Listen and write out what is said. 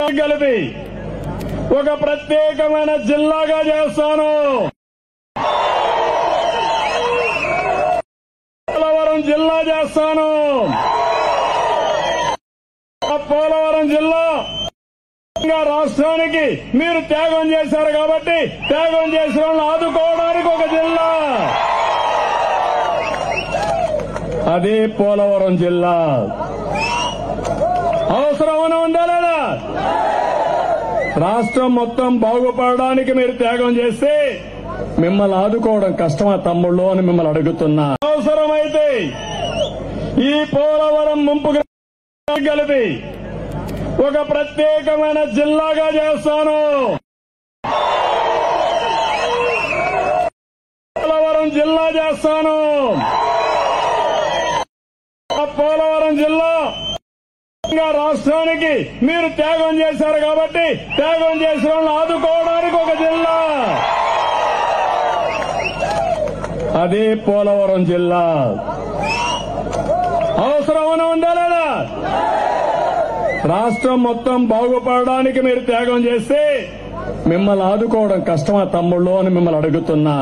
కలిపి ఒక ప్రత్యేకమైన జిల్లాగా చేస్తాను పోలవరం జిల్లా చేస్తాను ఆ పోలవరం జిల్లా ఇంకా రాష్ట్రానికి మీరు త్యాగం చేశారు కాబట్టి త్యాగం చేసిన వాళ్ళని ఆదుకోవడానికి ఒక జిల్లా అదే పోలవరం జిల్లా అవసరం ఉందా లేదా రాష్ట్రం మొత్తం బాగుపడడానికి మీరు త్యాగం చేస్తే మిమ్మల్ని ఆదుకోవడం కష్టమా తమ్ముళ్ళు అని మిమ్మల్ని అడుగుతున్నా అవసరమైతే ఈ పోలవరం ముంపు కలిపి ఒక ప్రత్యేకమైన జిల్లాగా చేస్తాను పోలవరం జిల్లా చేస్తాను ఆ పోలవరం జిల్లా ఇంకా రాష్ట్రానికి మీరు త్యాగం చేశారు కాబట్టి త్యాగం చేసిన వాళ్ళని ఆదుకోవడానికి ఒక జిల్లా అదే పోలవరం జిల్లా అవసరం ఉందా లేదా రాష్ట్రం మొత్తం బాగుపడడానికి మీరు త్యాగం చేస్తే మిమ్మల్ని ఆదుకోవడం కష్టమా తమ్ముళ్ళు అని మిమ్మల్ని అడుగుతున్నా